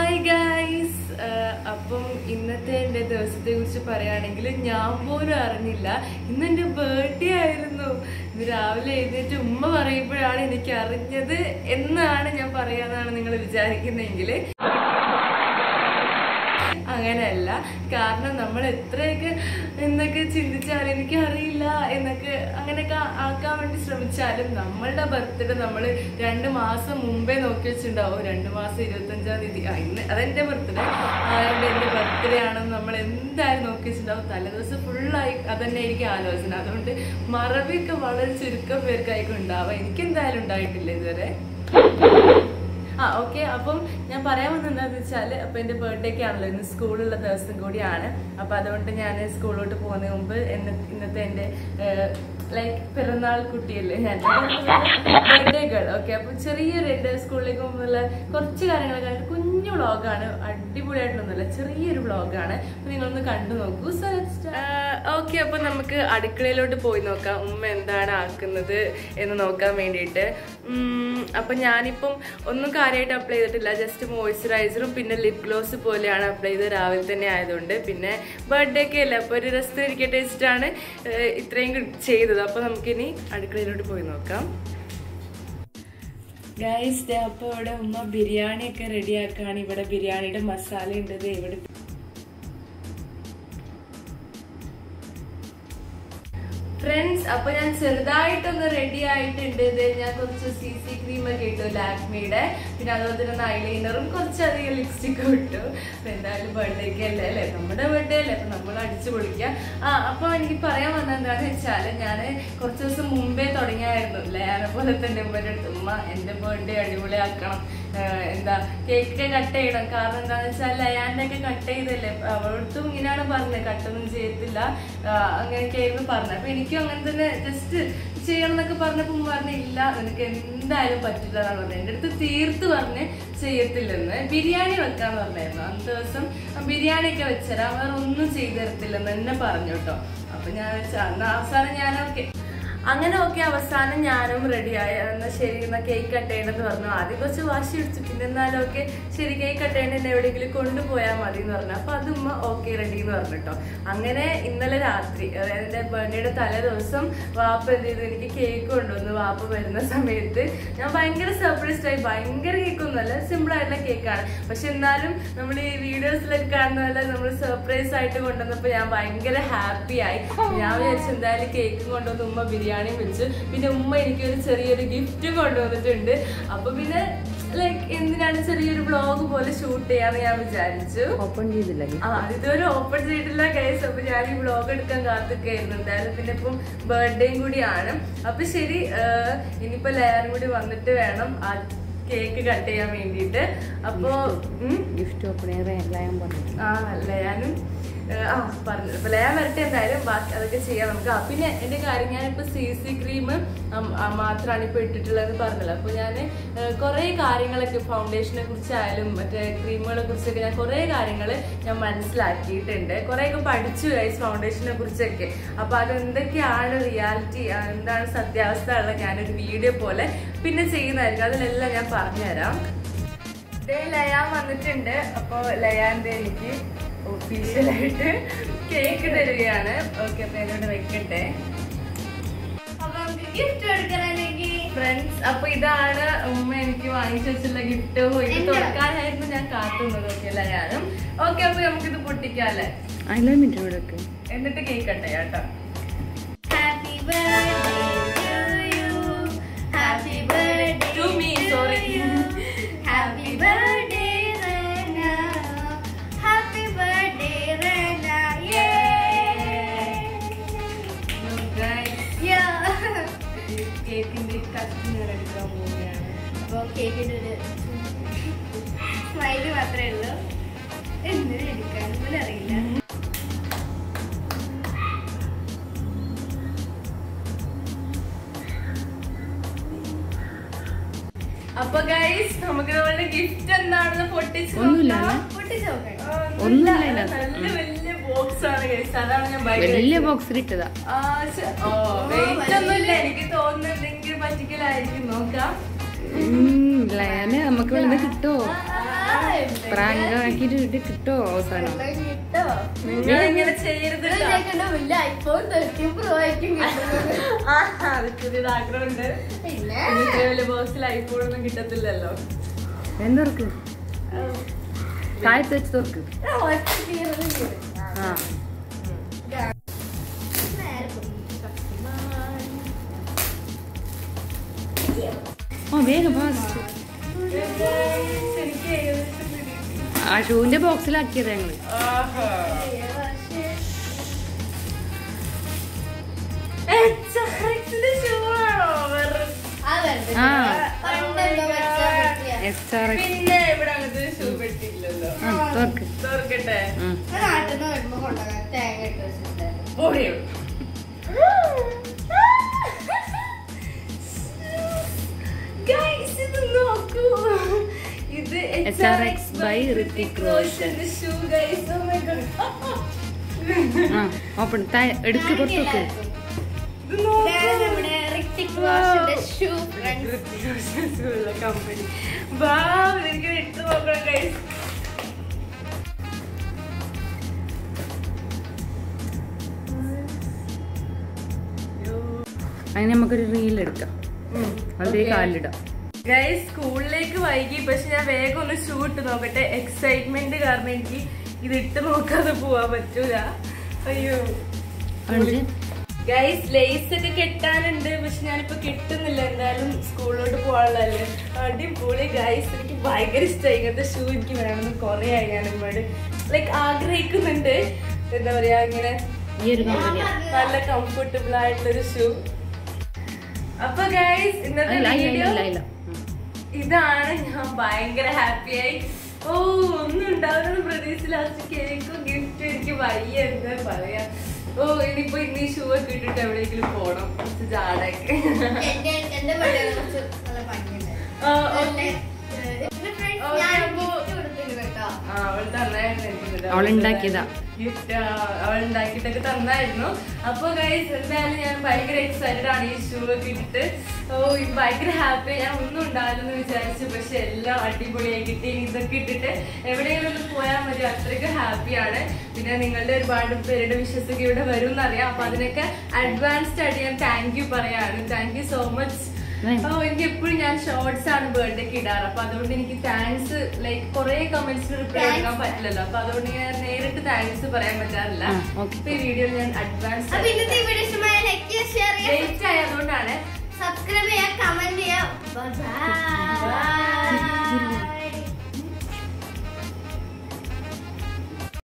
Hi guys അപ്പം ഇന്നത്തെ എൻ്റെ ദിവസത്തെ കുറിച്ച് പറയുകയാണെങ്കിൽ ഞാൻ പോലും അറിഞ്ഞില്ല ഇന്ന് എൻ്റെ ബർത്ത്ഡേ ആയിരുന്നു ഇത് രാവിലെ എഴുന്നേറ്റ് ഉമ്മ പറയുമ്പോഴാണ് എനിക്ക് അറിഞ്ഞത് എന്നാണ് ഞാൻ പറയാന്നാണ് നിങ്ങൾ വിചാരിക്കുന്നതെങ്കിൽ അങ്ങനെയല്ല കാരണം നമ്മൾ എത്രയൊക്കെ എന്നൊക്കെ ചിന്തിച്ചാലും എനിക്ക് അറിയില്ല എന്നൊക്കെ അങ്ങനെയൊക്കെ ആക്കാൻ വേണ്ടി ശ്രമിച്ചാലും നമ്മളുടെ ബർത്ത്ഡേ നമ്മൾ രണ്ട് മാസം മുമ്പേ നോക്കി വെച്ചിട്ടുണ്ടാവും രണ്ട് മാസം ഇരുപത്തഞ്ചാം തീയതി ആ ഇന്ന് അതെന്റെ ബർത്ത്ഡേ അതുകൊണ്ട് എന്റെ ബർത്ത്ഡേ ആണെന്ന് നമ്മൾ എന്തായാലും നോക്കി വെച്ചിട്ടുണ്ടാവും തലേദിവസം ഫുള്ളായി അതന്നെ ആയിരിക്കും ആലോചന അതുകൊണ്ട് മറവിയൊക്കെ വളരെ ചുരുക്കം പേർക്കായിരിക്കും ഉണ്ടാവുക എനിക്ക് എന്തായാലും ഉണ്ടായിട്ടില്ല ഇതുവരെ ആ ഓക്കെ അപ്പം ഞാൻ പറയാൻ വന്നത് എന്താണെന്ന് വെച്ചാൽ അപ്പം എൻ്റെ ബർത്ത്ഡേക്ക് ആണല്ലോ ഇന്ന് സ്കൂളുള്ള ദിവസം കൂടിയാണ് അപ്പം അതുകൊണ്ട് ഞാൻ സ്കൂളിലോട്ട് പോകുന്നതിന് മുമ്പ് എന്നെ ഇന്നത്തെ എൻ്റെ ലൈക്ക് പിറന്നാൾ കുട്ടിയല്ലേ ഞാൻ ബർത്ത്ഡേ ഗേൾ ഓക്കെ അപ്പം ചെറിയൊരു എൻ്റെ സ്കൂളിലേക്ക് പോകുമ്പോഴുള്ള കുറച്ച് കാര്യങ്ങളൊക്കെ ആയിട്ട് കുഞ്ഞു വ്ളോഗാണ് അടിപൊളിയായിട്ടൊന്നുമില്ല ചെറിയൊരു വ്ളോഗാണ് അപ്പം നിങ്ങളൊന്ന് കണ്ടു നോക്കൂ സോ ഓക്കെ അപ്പം നമുക്ക് അടുക്കളയിലോട്ട് പോയി നോക്കാം ഉമ്മ എന്താണ് ആക്കുന്നത് എന്ന് നോക്കാൻ വേണ്ടിയിട്ട് ഉം, അപ്പം ഞാനിപ്പം ഒന്നും കാര്യമായിട്ട് അപ്ലൈ ചെയ്തിട്ടില്ല ജസ്റ്റ് മോയ്സ്ചറൈസറും പിന്നെ ലിപ് ഗ്ലോസ് പോലെയാണ് അപ്ലൈ ചെയ്തത് രാവിലെ തന്നെ ആയതുകൊണ്ട് പിന്നെ ബർത്ത്ഡേ ഒക്കെ അല്ലേ അപ്പോൾ ഒരു രസം ഇരിക്കട്ടെ വെച്ചിട്ടാണ് ഏഹ്, ഇത്രയും കി- ചെയ്തത് അപ്പോൾ നമുക്കിനി അടുക്കളയിലോട്ട് പോയി നോക്കാം ഗൈസ് ഡേ അപ്പോൾ ഇവിടെ ഉമ്മ ബിരിയാണി ഒക്കെ റെഡിയാക്കാണ് ഇവിടെ ബിരിയാണിയുടെ മസാല ഉണ്ട് ദേ ഇവിടെ ഫ്രണ്ട്സ് അപ്പൊ ഞാൻ ചെറുതായിട്ടൊന്ന് റെഡി ആയിട്ടുണ്ട് ഇത് ഞാൻ കുറച്ച് സി സി ക്രീം ഒക്കെ ഇട്ടു ലാക്മിയുടെ പിന്നെ അതുപോലെ തന്നെ ഐലൈനറും കുറച്ചധികം ലിപ്സ്റ്റിക്കും ഇട്ടു അപ്പൊ എന്തായാലും ബർത്ത്ഡേക്ക് അല്ലേ അല്ലേ നമ്മുടെ ബർത്ത്ഡേ അല്ലേ അപ്പൊ നമ്മൾ അടിച്ചു പൊളിക്കാം ആ അപ്പൊ എനിക്ക് പറയാൻ വന്നത് എന്താണെന്ന് വെച്ചാല് ഞാൻ കുറച്ച് ദിവസം മുമ്പേ തുടങ്ങിയായിരുന്നു ലേനെ പോലെ തന്നെ ഉമ്മയുടെ അടുത്ത് ഉമ്മ എന്റെ ബർത്ത്ഡേ അടിപൊളിയാക്കണം ആഹ് എന്താ കേക്ക് കട്ട് ചെയ്യണം കാരണം എന്താണെന്ന് വെച്ചാൽ ലയാന്റെ ഒക്കെ കട്ട് ചെയ്തല്ലേ അവളടുത്തും ഇങ്ങനെയാണ് പറഞ്ഞത് കട്ടൊന്നും ചെയ്യത്തില്ല ആഹ് അങ്ങനെയൊക്കെ ആയിരുന്നു പറഞ്ഞത് അപ്പൊ എനിക്കും അങ്ങനെ തന്നെ ജസ്റ്റ് ചെയ്യണം എന്നൊക്കെ പറഞ്ഞപ്പോ ഉമ്മ പറഞ്ഞു ഇല്ല നിനക്ക് എന്തായാലും പറ്റില്ല എന്നാണ് പറഞ്ഞത് എന്റെ അടുത്ത് തീർത്ത് പറഞ്ഞ് ചെയ്യത്തില്ലെന്ന് ബിരിയാണി വെക്കാന്ന് പറഞ്ഞായിരുന്നു അന്ന് ദിവസം ബിരിയാണി ഒക്കെ വെച്ചരാം വേറെ ഒന്നും ചെയ്തു തരത്തില്ലെന്ന് എന്നെ പറഞ്ഞു കേട്ടോ അപ്പൊ ഞാൻ വെച്ച അന്ന് അവസാനം ഞാൻ ഓക്കെ അങ്ങനെ ഓക്കെ അവസാനം ഞാനും റെഡിയായി എന്നാൽ ശരി എന്നാ കേക്ക് കട്ട് ചെയ്യണമെന്ന് പറഞ്ഞു ആദ്യം കുറച്ച് വാശി പിടിച്ചു പിന്നെ എന്നാലും ഓക്കെ ശരി കേക്ക് കട്ട് ചെയ്യണ എന്നെ എവിടെയെങ്കിലും കൊണ്ടുപോയാൽ മതി എന്ന് പറഞ്ഞു അപ്പൊ അത് ഉമ്മ ഓക്കെ റെഡി എന്ന് പറഞ്ഞു കേട്ടോ അങ്ങനെ ഇന്നലെ രാത്രി അതായത് എൻ്റെ ബർത്ത്ഡേയുടെ തലേ ദിവസം വാപ്പ എന്ത് ചെയ്തു എനിക്ക് കേക്ക് കൊണ്ടുവന്നു വാപ്പ വരുന്ന സമയത്ത് ഞാൻ ഭയങ്കര സർപ്രൈസ്ഡ് ആയി ഭയങ്കര കേക്കൊന്നുമല്ല സിമ്പിൾ ആയിട്ടുള്ള കേക്കാണ് പക്ഷെ എന്നാലും നമ്മൾ ഈ വീഡിയോസിലൊക്കെ കാണുന്ന പോലെ നമ്മൾ സർപ്രൈസ് ആയിട്ട് കൊണ്ടുവന്നപ്പോൾ ഞാൻ ഭയങ്കര ഹാപ്പി ആയി ഞാൻ വിചാരിച്ചു എന്തായാലും കേക്കും കൊണ്ടുവന്ന് ഉമ്മ ബിരിയാണിയും വെച്ചു പിന്നെ ഉമ്മ എനിക്കൊരു ചെറിയൊരു ഗിഫ്റ്റും കൊണ്ടുവന്നിട്ടുണ്ട് അപ്പൊ പിന്നെ ലൈക്ക് എന്തിനാണ് ചെറിയൊരു വ്ളോഗ് പോലെ ഷൂട്ട് ചെയ്യാന്ന് ഞാൻ വിചാരിച്ചു ഓപ്പൺ ചെയ്തില്ല ആ ഇതുവരെ ഓപ്പൺ ചെയ്തിട്ടില്ല കേസ് അപ്പൊ ഞാൻ ഈ വ്ളോഗ് എടുക്കാൻ കാത്തിക്കായിരുന്നു എന്തായാലും പിന്നെ ഇപ്പം ബർത്ത്ഡേയും കൂടിയാണ് അപ്പൊ ശരി ആഹ് ഇനിയിപ്പോ ലെയറും കൂടി വന്നിട്ട് വേണം ആ കേക്ക് കട്ട് ചെയ്യാൻ വേണ്ടിയിട്ട് അപ്പോ ഉം ഗിഫ്റ്റ് ഓപ്പൺ ചെയ്യാൻ പറഞ്ഞു ആ ലയാനും ഏഹ്, ആ പറഞ്ഞു അപ്പൊ ലയാൻ വരട്ടെ എന്തായാലും ബാക്കി അതൊക്കെ ചെയ്യാം നമുക്ക് ആ പിന്നെ എന്റെ കാര്യം ഞാനിപ്പോ സി സി ക്രീം മാത്രമാണ് ഇപ്പൊ ഇട്ടിട്ടുള്ളത് പറഞ്ഞല്ലോ അപ്പൊ ഞാൻ കുറെ കാര്യങ്ങളൊക്കെ ഫൗണ്ടേഷനെ കുറിച്ചായാലും മറ്റേ ക്രീമുകളെ കുറിച്ചൊക്കെ ഞാൻ കുറെ കാര്യങ്ങൾ ഞാൻ മനസ്സിലാക്കിയിട്ടുണ്ട് കുറെയൊക്കെ പഠിച്ചു ഗൈസ് ഫൗണ്ടേഷനെ കുറിച്ചൊക്കെ അപ്പൊ അതെന്തൊക്കെയാണ് റിയാലിറ്റി എന്താണ് സത്യാവസ്ഥ ഉള്ള ഞാനൊരു വീഡിയോ പോലെ പിന്നെ ചെയ്യുന്നതായിരിക്കും അതിലെല്ലാം ഞാൻ പറഞ്ഞുതരാം ദേ ലയാൻ വന്നിട്ടുണ്ട് അപ്പൊ ലയാന്റെ എനിക്ക് ഒഫീഷ്യലായിട്ട് കേക്ക് തരികയാണ് ഓക്കെ അപ്പൊ എന്നോട് വെക്കട്ടെ ഫ്രണ്ട്സ് അപ്പൊ ഇതാണ് ഉമ്മ എനിക്ക് വാങ്ങിച്ചു വെച്ചുള്ള ഗിഫ്റ്റ് ഇത് തുറക്കാനായിരുന്നു ഞാൻ കാത്തുന്നത് ഓക്കെ ലയാനും ഓക്കെ അപ്പൊ നമുക്കിത് പൊട്ടിക്കാല്ലേ അതിലെ മിനിറ്റ് ഇവിടെ വെക്ക് എന്നിട്ട് കേക്ക് കട്ടെ കേട്ടോ Happy birthday to you. Happy birthday To me, sorry. you. Happy birthday, Rena. Happy birthday, Rena. Yay! Yeah. കേക്കിന്റെ കത്തി ഞാൻ എടുക്കാൻ പോവുകയാണ് അപ്പൊ കേക്കിന്റെ ഒരു സ്മൈല് മാത്രമേ ഉള്ളൂ എന്തിനും എടുക്കാൻ പോലും അറിയില്ല അപ്പൊ ഗൈസ് നമുക്ക് നമ്മളുടെ ഗിഫ്റ്റ് എന്താണെന്ന് പൊട്ടിച്ച് ഒന്നുമില്ല നോക്കാം. അല്ലേ? പൊട്ടിച്ച് നോക്കാം ആ, ഒന്നുമില്ല നല്ല ഇതിനകത്ത്. വലിയ ബോക്സ് ആണ് ഗൈസ് അതാണ് ഞാൻ ഭയങ്കര വലിയ ബോക്സിൽ ഇട്ടതാ ആ, ശ്ശെ. ഓ വെയിറ്റ് ഒന്നുമില്ല എനിക്ക് തോന്നുന്നുണ്ടെങ്കിൽ പറ്റിക്കലായിരിക്കും നോക്കാം ഉം, ലയാന് നമുക്ക് ഇവിടുന്ന് കിട്ടുമോ ആ, പ്രാങ്ക് ആക്കിയിട്ട് ഇത് കിട്ടോ അവസാനം കിട്ടോ നിങ്ങൾ ഇങ്ങനെ ചെയ്യരുത് ഇത് കേൾക്കണ്ട വലിയ ഐഫോൺ തേർട്ടീൻ പ്രോ ആയിരിക്കും കിട്ടുന്നത് ആ, അത് ചെറിയൊരു ആഗ്രഹമുണ്ട് പിന്നെ ഇനി ഇത്ര വലിയ ബോക്സിൽ ഐഫോൺ ഒന്നും കിട്ടത്തില്ലല്ലോ എന്തുറക്ക് താഴത്ത് വെച്ച് തുറക്ക് ഒറ്റ തീർന്നു ചെയ്തു. ആ നേരെ പോയി. ഓ വേഗം ഫാസ്റ്റ് എനിക്ക് ഏകദേശം പിടി- ആ ഷൂവിന്റെ ബോക്സിലാക്കിയത് ഞങ്ങള് ആഹാ. ഏ, പക്ഷേ HRX ന്റെ shoe ആണോ? വെറുതെ. ആ വെറുതെ ആ. പണ്ടെന്തോ വെച്ച പറ്റിയ. എസ് ആർ എക്സ് പിന്നെ ഇവിടെ അങ്ങനത്തെ ഷൂ പെട്ടില്ലല്ലോ ആ തുറക്ക് തുറക്കട്ടെ ഉം. ആ നാട്ടിൽ നിന്ന് വരുമ്പോ കൊണ്ടുപോകാൻ തേങ്ങ ഇട്ട് വെച്ചിട്ടുണ്ടായിരുന്നു പോയോ Guys, ഇത് നോക്കൂ. ഇത് SRX by Hrithik Roshan. Shoe guys oh my god ആ ഓപ്പൺ താഴെ എടുക്ക് പുറത്ത് വെക്ക് ഇത് നോക്കൂ ഇതാണ് നമ്മുടെ ഋത്തിക് റോഷന്റെ ഷൂ കമ്പനി വാ എനിക്ക് ഇട്ട് നോക്കണം ഗൈസ് അതിന് നമുക്കൊരു റീൽ എടുക്കാം അതേ കാലിലിടാം ഗൈസ് സ്കൂളിലേക്ക് വൈകി പക്ഷെ ഞാൻ വേഗം ഒന്ന് ഷൂ ഇട്ട് നോക്കട്ടെ എക്സൈറ്റ്മെന്റ് കാരണം എനിക്ക് ഇത് ഇട്ട് നോക്കാതെ പോവാൻ പറ്റൂല അയ്യോ കാണിച്ച് ഗൈസ് ലേസ് ഒക്കെ കെട്ടാനുണ്ട് പക്ഷെ ഞാനിപ്പോ കിട്ടുന്നില്ല എന്തായാലും സ്കൂളിലോട്ട് പോകാനുള്ളതല്ലേ അടിപൊളി ഗൈസ് എനിക്ക് ഭയങ്കര ഇഷ്ടമായി ഇങ്ങനത്തെ ഷൂ എനിക്ക് വേണമെന്ന് കുറെ ആയി ഞാൻ ഒരുപാട് ലൈക്ക് ആഗ്രഹിക്കുന്നുണ്ട് എന്താ പറയാ ഇങ്ങനെ ഈ ഒരു കമ്പനിയാ നല്ല കംഫർട്ടബിൾ ആയിട്ടുള്ളൊരു ഷൂ അപ്പൊ ഗൈസ് ഇന്നത്തെ ഇല്ല ഇല്ല വീഡിയോ ഇല്ല ഇല്ല ഇതാണ് ഞാൻ ഭയങ്കര ഹാപ്പിയായി ഓ ഒന്നും ഉണ്ടാവുന്ന പ്രതീക്ഷ ലാസ്റ്റ് കേക്കും ഗിഫ്റ്റ് എനിക്ക് വയ്യ എന്താ പറയാ ഓ ഇനിയിപ്പോ ഇന്ന് ഈ ഷൂ ഒക്കെ ഇട്ടിട്ട് എവിടെയെങ്കിലും പോണം കുറച്ച് ജാടൊക്കെ എന്റെ എന്റെ പള്ളിയെ കുറിച്ച് നല്ല ഭംഗിയുണ്ടായിരുന്നു ആ, നല്ല, okay. ഏഹ്, എന്റെ friends Okay, ഞാൻ അപ്പൊ- gift കൊടുത്തിട്ടുണ്ട് കേട്ടോ. ആ, അവൾ തന്നായിരുന്നു എനിക്കിത്. അവൾ ഉണ്ടാക്കിയതാ. ഗിഫ്റ്റ് അവൾ ഉണ്ടാക്കിയിട്ടൊക്കെ തന്നായിരുന്നു അപ്പൊ ഗൈസ് എന്തായാലും ഞാൻ ഭയങ്കര എക്സൈറ്റഡ് ആണ് ഈ ഷൂ ഒക്കെ ഇട്ടിട്ട് ഓ ഇത് ഭയങ്കര ഹാപ്പി ഞാൻ ഒന്നും ഉണ്ടാവില്ലെന്ന് വിചാരിച്ചു പക്ഷെ എല്ലാം അടിപൊളിയായി കിട്ടി ഇനി ഇതൊക്കെ ഇട്ടിട്ട് എവിടെയെങ്കിലും ഒന്ന് പോയാൽ മതി അത്രയ്ക്ക് ഹാപ്പിയാണ് പിന്നെ നിങ്ങളുടെ ഒരുപാട് പേരുടെ വിശ്വസ് ഒക്കെ ഇവിടെ വരും എന്നറിയാം അപ്പൊ അതിനൊക്കെ അഡ്വാൻസ്ഡ് ആയിട്ട് ഞാൻ താങ്ക് യു പറയാണ് താങ്ക് യു സോ മച്ച് ഉം. ഓ എനിക്ക് എപ്പോഴും ഞാൻ ഷോർട്സ് ആണ് ബർത്ത്ഡേക്ക് ഇടാറ് അപ്പൊ അതുകൊണ്ട് എനിക്ക് താങ്ക്സ് ലൈക്ക് കുറെ കമന്റ്സിന് റിപ്ലൈ കൊടുക്കാൻ പറ്റില്ലല്ലോ അപ്പൊ അതുകൊണ്ട് ഞാൻ നേരിട്ട് താങ്ക്സ് പറയാൻ പറ്റാറില്ല ആ, okay. അപ്പൊ ഈ വീഡിയോയിൽ ഞാൻ അഡ്വാൻസ് അപ്പൊ ഇന്നത്തെ വീഡിയോ ഇഷ്ടമായ ലൈക്ക് ചെയ്യുക ഷെയർ ചെയ്യുക ലേറ്റ് ആയതുകൊണ്ടാണ് സബ്സ്ക്രൈബ് ചെയ്യുക കമന്റ് ചെയ്യുക ബൈ